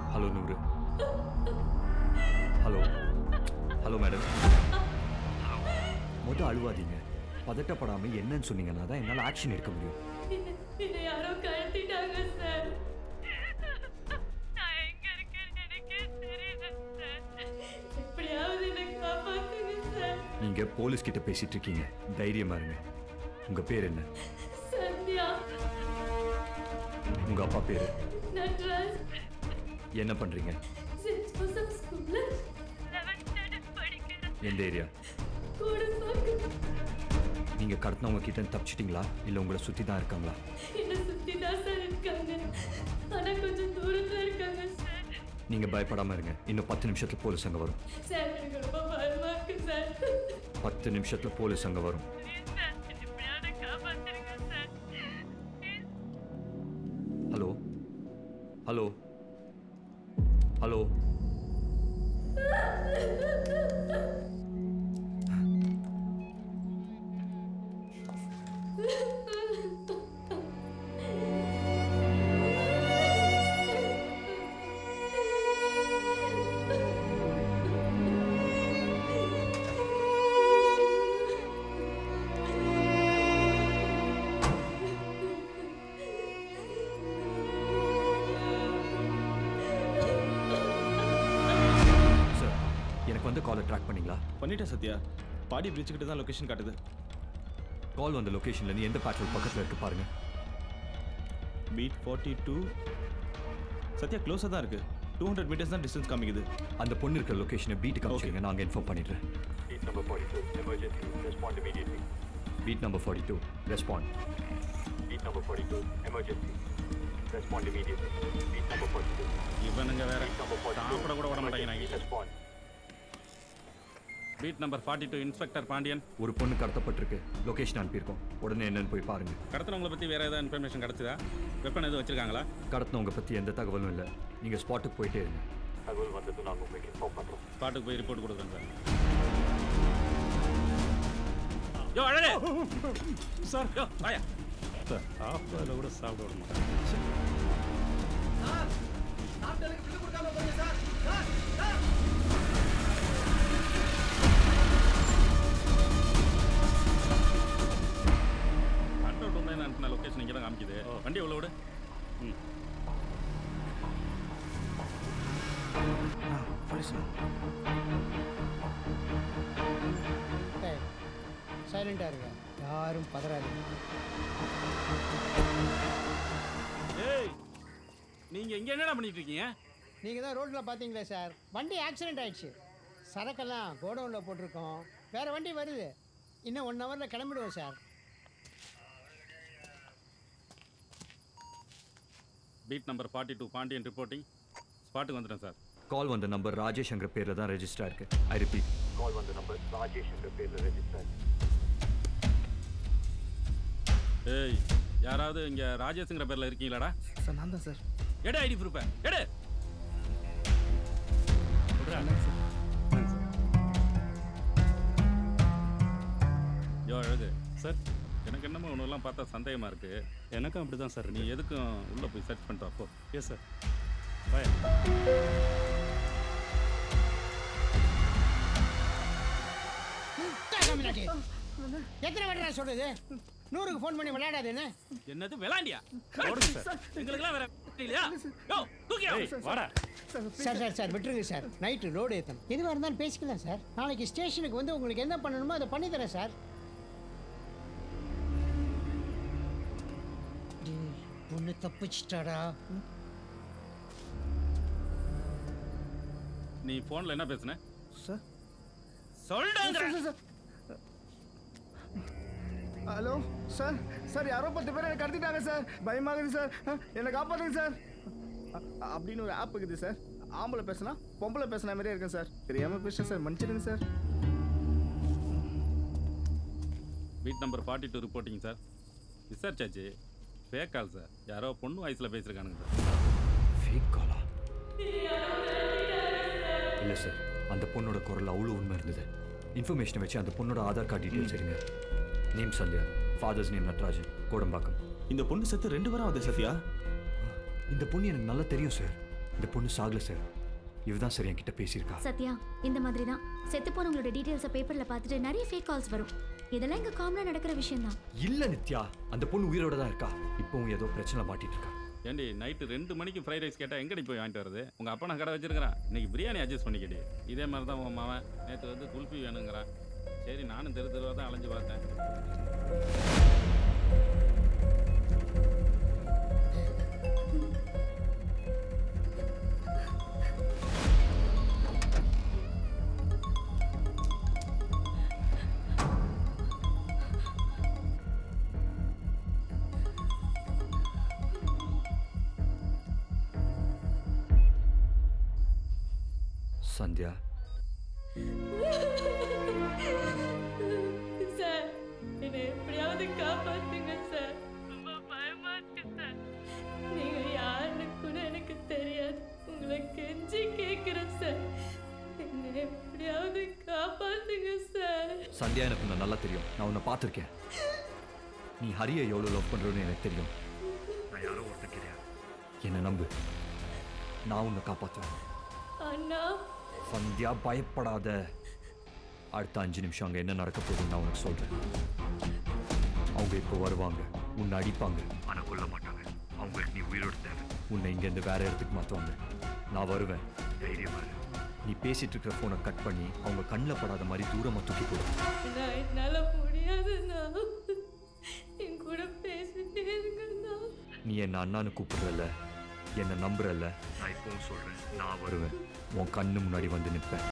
Hello நூறு hello hello madam மொதல் அழுவாதீங்க பதட்டப்படாம என்னன்னு சொன்னீங்கன்னா தான் என்னால் ஆக்ஷன் எடுக்க முடியும் என்னை யாரோ கடத்திட்டாங்க சார் நான் எங்க இருக்கேன்னு எனக்கே தெரியல சார் எப்படியாவது என்னை காப்பாத்துங்க சார் நீங்க போலீஸ் கிட்ட பேசிட்டு இருக்கீங்க தைரியமா இருங்க உங்க பேர் என்ன சந்தியா உங்க அப்பா பேரு நட்ராஜ் என்ன பண்றீங்க சென்ட் ஜோசப் ஸ்கூல்ல லெவன்த் ஸ்டாண்டர்ட் படிக்கிறேன் எந்த ஏரியா கூடம்பாக்கம் நீங்க கடத்தினவங்க கிட்ட இருந்து தப்பிச்சிட்டீங்களா இல்ல உங்களை சுத்தி தான் இருக்காங்களா என்னை சுத்தி தான் சார் இருக்காங்க ஆனா கொஞ்சம் தூரத்துல இருக்காங்க சார் நீங்க பயப்படாம இருங்க இன்னும் பத்து நிமிஷத்துல போலீஸ் அங்க வரும் சார் எனக்கு ரொம்ப பயமா இருக்கு சார் பத்து நிமிஷத்துல போலீஸ் அங்க வரும் Please சார் என்னை எப்படியாவது காப்பாத்துருங்க sir Please. Hello hello hello sir எனக்கு வந்து காலை ட்ராக் பண்ணீங்களா பண்ணிட்டேன் சத்யா பாடி பிரிட்ஜ் கிட்ட தான் லொகேஷன் காட்டுது கால் வந்த லொகேஷன்ல நீ எந்த பேட்ரோல் பக்கத்துல இருக்கு பாருங்க பீட் ஃபார்ட்டி டூ சத்யா க்ளோஸாக தான் இருக்கு டூ ஹண்ட்ரட் மீட்டர்ஸ் தான் டிஸ்டன்ஸ் காமிக்குது அந்த பொண்ணு இருக்கிற லொகேஷனை பீட்டுக்கு அமைச்சிருங்க நாங்கள் இன்ஃபார்ம் பண்ணிடுறேன் Beat number 42, emergency. Respond immediately. Beat number forty two respond Beat number 42, emergency. Respond immediately. Beat number 42. இவனுங்க வேற Beat number 42. சாப்பிட கூட விட emergency. மாட்டேங்கிறாங்க Respond. Beat number forty two inspector Pandian ஒரு பொண்ணு கடத்தப்பட்டிருக்கு லொகேஷன் அனுப்பியிருக்கோம் உடனே என்னன்னு போய் பாருங்க கடத்தினவங்களை பற்றி வேற ஏதாவது இன்ஃபர்மேஷன் கிடைச்சதா வெப்பன் எதுவும் வச்சிருக்காங்களா கடத்தினவங்க பத்தி எந்த தகவலும் இல்லை நீங்க ஸ்பாட்டுக்கு போயிட்டே இருங்க தகவல் வந்தது நாங்கள் உங்களுக்கு இன்ஃபார்ம் பண்ணுறோம் ஸ்பாட்டுக்கு போய் ரிப்போர்ட் கொடுக்குறேன் சார் யோ அழகே சார் யோ வாயா சார் சாப்பிட்றதுல கூட சாப்பிட விட மாட்டேன் கண்ட்ரோல் ரூம்ல நான் அனுப்பின லொக்கேஷன் இங்கே தான் காமிக்குது வண்டி எவ்வளோ விடு ம் சைலண்டாக இருங்க யாரும் பதறாதீங்க ஏய் நீங்க இங்க என்னடா பண்ணிட்டு இருக்கீங்க நீங்கள் தான் ரோட்டில் பார்த்தீங்களே சார் வண்டி ஆக்சிடென்ட் ஆயிடுச்சு சரக்கெல்லாம் கோடவுனில் போட்டிருக்கோம் வேறு வண்டி வருது இன்னும் ஒன் ஹவரில் கிளம்பிடுவோம் sir beat number forty two Pandian reporting ஸ்பாட்டுக்கு வந்துட்டேன் சார் கால் வந்த நம்பர் ராஜேஷ்ங்கிற பேர்ல தான் ரெஜிஸ்டர் இருக்கு ஐ ரிப்பீட் கால் வந்த நம்பர் ராஜேஷ் என்ற பேரில் ரெஜிஸ்டர் ஏய் யாராவது இங்க ராஜேஷ்ங்கிற பேர்ல இருக்கீங்களாடா சார் நான் தான் சார் எடு ஐடி ப்ரூஃபை எடு யோ அழகு சார் எனக்கு என்னமோ ஒன்றுலாம் பார்த்தா சந்தேகமா இருக்கு எனக்கும் அப்படி தான் சார் நீ எதுக்கும் உள்ள போய் சர்ச் பண்ணிட்டு அப்போ எஸ் சார் பாய் எத்தனை வாட்டி நான் சொல்கிறது நூறுக்கு ஃபோன் பண்ணி விளையாடாதுன்னு என்னது விளாண்டியா ஓடுங்க சார் எங்களுக்குலாம் வேற இல்லையா யோ தூக்கியா வாடா சார் சார் சார் விட்டுருங்க சார் நைட்டு லோடு ஏற்றணும் எதுவாக இருந்தாலும் பேசிக்கலாம் சார் நாளைக்கு ஸ்டேஷனுக்கு வந்து உங்களுக்கு என்ன பண்ணணுமோ அதை பண்ணி தரேன் சார் ஒன்று தப்பிச்சிட்டாடா நீ ஃபோன்ல என்ன பேசுன சார் சொல்லுங்க ஹலோ சார் சார் யாரோ பத்து பேர் எனக்கு கடத்திட்டாங்க சார் பயமாகுது சார் அஹ், என்னை காப்பாற்றுங்க சார் அ- அப்படின்னு ஒரு ஆப் இருக்குது சார் ஆம்பளை பேசுனா பொம்பளை பேசுன மாதிரியே இருக்கேன் சார் தெரியாமல் பேசுகிறேன் சார் மன்னிச்சிடுங்க sir beat number forty two reporting sir விசாரிச்சாச்சு ஃபேக் கால் சார் யாரோ பொண்ணு வயசில் பேசியிருக்கானுங்க சார் ஃபேக் காலா இல்லை சார் அந்த பொண்ணோட குரல் அவ்வளோ உண்மை இருந்தது இன்ஃபர்மேஷனை வச்சு அந்த பொண்ணோட ஆதார் கார்டு டீட்டெயில்ஸ் எடுங்க name Sandhya father's name Natrajan Kodambakkam இந்த பொண்ணு செத்து ரெண்டு வாரம் ஆகுது சத்யா இந்த பொண்ணு எனக்கு நல்லா தெரியும் சார் இந்த பொண்ணு சாகல சார் இவதான் சார் என்கிட்ட பேசியிருக்கா சத்யா இந்த மாதிரி தான் செத்து போனவங்களோட டீட்டெயில்ஸை பேப்பரில் பார்த்துட்டு நிறைய ஃபேக் கால்ஸ் வரும் இதெல்லாம் இங்கே காமனாக நடக்கிற விஷயம் தான் இல்ல நித்யா அந்த பொண்ணு உயிரோட தான் இருக்கா இப்பவும் ஏதோ பிரச்சனை மாட்டிட்டு இருக்கா ஏண்டி நைட்டு ரெண்டு மணிக்கு ஃப்ரைட் ரைஸ் கேட்டால் எங்கடி போய் வாங்கிட்டு வருது உங்கள் அப்பா நான் கடை வச்சிருக்கிறேன் இன்னைக்கு பிரியாணி அட்ஜஸ்ட் பண்ணிக்கடி இதே மாதிரி தான் உன் மாவன் நேற்று வந்து குல்ஃபி வேணுங்கிறான் சரி நானும் தெரு தெருவாக தான் அலைஞ்சு பார்த்தேன் சந்தியா சார் என்னை எப்படியாவது காப்பாத்துங்க சார் ரொம்ப பயமா இருக்கு சார் நீங்க யாருன்னு கூட எனக்கு தெரியாது உங்களை கெஞ்சி கேட்குறேன் சார் என்னை எப்படியாவது காப்பாத்துங்க சார் சந்தியா எனக்கு உன்னை நல்லா தெரியும் நான் உன்னை பார்த்துருக்கேன் நீ ஹரியை எவ்வளோ லவ் பண்ணுறோன்னு எனக்கு தெரியும் நான் யாரோ ஒருத்தர் கிடையாது என்னை நம்பு நான் உன்னை காப்பாற்றுவேன் அண்ணா சந்தியா பயப்படாத அடுத்த அஞ்சு நிமிஷம் அங்கே என்ன நடக்க போகுதுன்னு நான் உனக்கு சொல்கிறேன் அவங்க இப்போ வருவாங்க உன்னை அடிப்பாங்க ஆனால் கொல்ல மாட்டாங்க அவங்களுக்கு நீ உயிரோட தேவை உன்னை இங்கேருந்து வேற இடத்துக்கு மாற்றுவாங்க நான் வருவேன் தைரியமா இரு. நீ பேசிட்டு இருக்கிற ஃபோனை கட் பண்ணி அவங்க கண்ணில் படாத மாதிரி தூரமாக தூக்கி போடு நான் என்னால முடியாதுண்ணா என் கூட பேசிட்டே இருங்கண்ணா நீ என்ன அண்ணான்னு கூப்பிடுறல என்னை நம்புறல நான் இப்பவும் சொல்கிறேன் நான் வருவேன் உன் கண்ணு முன்னாடி வந்து நிற்பேன்